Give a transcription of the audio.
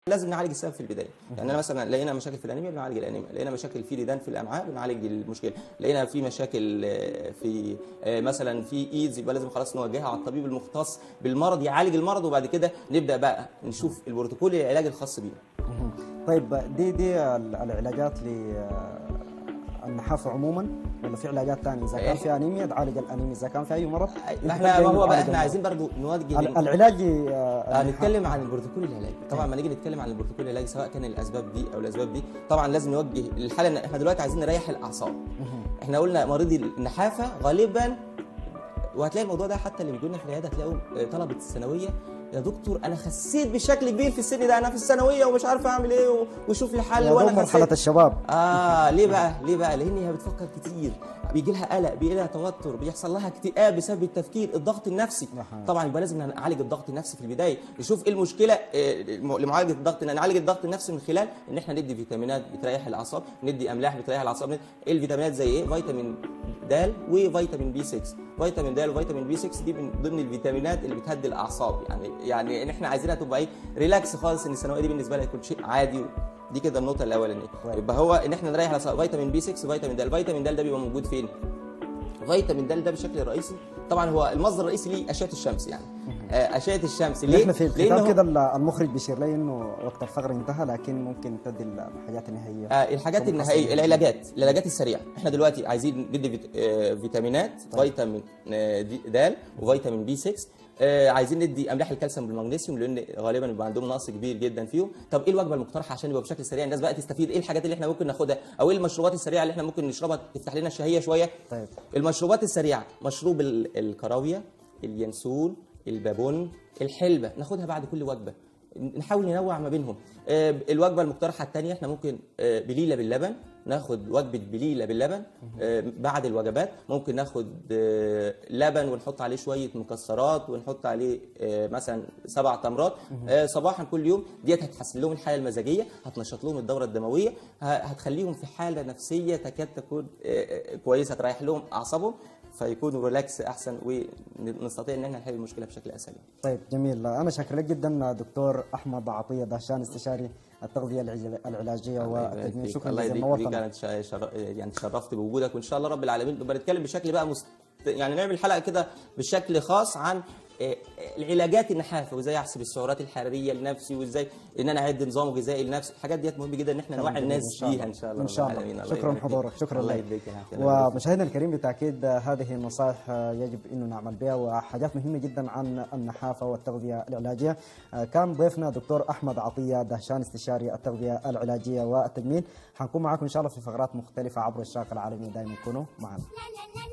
لازم نعالج السبب في البدايه يعني انا مثلا لقينا مشاكل في الانيميا بنعالج الانيميا لقينا مشاكل في ديدان في الامعاء بنعالج المشكله لقينا في مشاكل آه، في آه، مثلا في ايدز يبقى لازم خلاص نوجهها على الطبيب المختص بالمرض يعالج المرض وبعد كده نبدا بقى نشوف البروتوكول العلاج الخاص بينا مهم. طيب دي دي ال- العلاجات للنحافه عموما ولا في علاجات ثانيه اذا كان إيه. في انيميا تعالج الانيميا اذا كان في اي مرض ما احنا ما أنت هو بقى تعالج احنا المرض. عايزين برضو نوجه ال- العلاج آه، آه النحافة. نتكلم عن البروتوكول العلاجي طبعا ما نيجي نتكلم عن البروتوكول العلاجي سواء كان الاسباب دي او الاسباب دي طبعا لازم نوجه الحاله ان احنا دلوقتي عايزين نريح الاعصاب احنا قلنا مريضي النحافه غالبا وهتلاقي الموضوع ده حتى اللي بيجوا لنا في العياده هتلاقوا آه، طلبه الثانويه يا دكتور انا خسيت بشكل كبير في السن ده انا في الثانويه ومش عارف اعمل ايه و- وشوف لي حل يا دوب وانا مرحله خسيت الشباب اه ليه بقى ليه بقى لان هي بتفكر كتير بيجي لها قلق بيجي لها توتر بيحصل لها اكتئاب بسبب التفكير الضغط النفسي أها. طبعا يبقى لازم نعالج الضغط النفسي في البدايه نشوف ايه المشكله آه، الم- لمعالجه الضغط إن نعالج الضغط النفسي من خلال ان احنا ندي فيتامينات بتريح الاعصاب ندي املاح بتريح الاعصاب ند- ايه الفيتامينات زي ايه فيتامين د وفيتامين بي 6 فيتامين د وفيتامين بي 6 دي من ضمن الفيتامينات اللي بتهدي الاعصاب يعني يعني ان احنا عايزينها تبقى ايه ريلاكس خالص ان الثانويه دي بالنسبه لها يكون شيء عادي دي كده النقطه الاولانيه كويس. يبقى هو ان احنا نريح الاعصاب فيتامين بي 6 وفيتامين د الفيتامين د ده بيبقى موجود فين فيتامين د ده بشكل رئيسي طبعا هو المصدر الرئيسي ليه اشعه الشمس يعني آه، اشعه الشمس ليه احنا في لأن الختام هو- كده ال- المخرج بيشير لي انه وقت الفقر انتهى لكن ممكن تدي الحاجات النهائيه آه الحاجات طب النهائيه حسن. العلاجات العلاجات السريعه احنا دلوقتي عايزين ندي فيت... آه فيتامينات فيتامين آه دي- د وفيتامين بي 6 آه عايزين ندي املاح الكالسيوم بالمغنيسيوم لان غالبا بيبقى عندهم نقص كبير جدا فيهم طب ايه الوجبه المقترحه عشان يبقى بشكل سريع الناس بقى تستفيد ايه الحاجات اللي احنا ممكن ناخدها او ايه المشروبات السريعه اللي احنا ممكن نشربها تفتح لنا الشهيه شويه طيب المشروبات السريعه مشروب ال- الكراويه اليانسون البابون الحلبه ناخدها بعد كل وجبه نحاول ننوع ما بينهم آه، الوجبه المقترحه الثانيه احنا ممكن آه، بليله باللبن ناخد وجبه بليله باللبن آه، بعد الوجبات ممكن ناخد آه، لبن ونحط عليه شويه مكسرات ونحط عليه آه، مثلا سبع تمرات آه، صباحا كل يوم ديت هتحسن لهم الحاله المزاجيه هتنشط لهم الدوره الدمويه ه- هتخليهم في حاله نفسيه تكاد تكون آه، آه، كويسه تريح لهم اعصابهم فيكونوا ريلاكس احسن ونستطيع ان احنا نحل المشكله بشكل اسهل طيب جميل انا شاكر لك جدا دكتور احمد عطيه دهشان استشاري التغذيه العج- العلاجيه الله يبارك والتجميل فيك. شكرا الله جزيلا يديك دي نورتنا كانت شا- شر... يعني تشرفت بوجودك وان شاء الله رب العالمين نبقى نتكلم بشكل بقى مست... يعني نعمل حلقه كده بشكل خاص عن آه، العلاجات النحافه وازاي احسب السعرات الحراريه لنفسي وازاي ان انا اعد نظام غذائي لنفسي الحاجات ديت مهم جدا ان احنا نوعي الناس إن شاء الله. بيها ان شاء الله ان شاء رب العالمين. الله شكرا يبارك فيك. حضورك شكرا الله لك يديك يا حافظ. الله يبارك فيك. ومشاهدنا الكريم بالتاكيد هذه النصائح يجب انه نعمل بها وحاجات مهمه جدا عن النحافه والتغذيه العلاجيه كان ضيفنا دكتور احمد عطيه دهشان استشاري التغذيه العلاجيه والتجميل حنكون معكم ان شاء الله في فقرات مختلفه عبر الشاشه العالمي دائما كونوا معنا la la la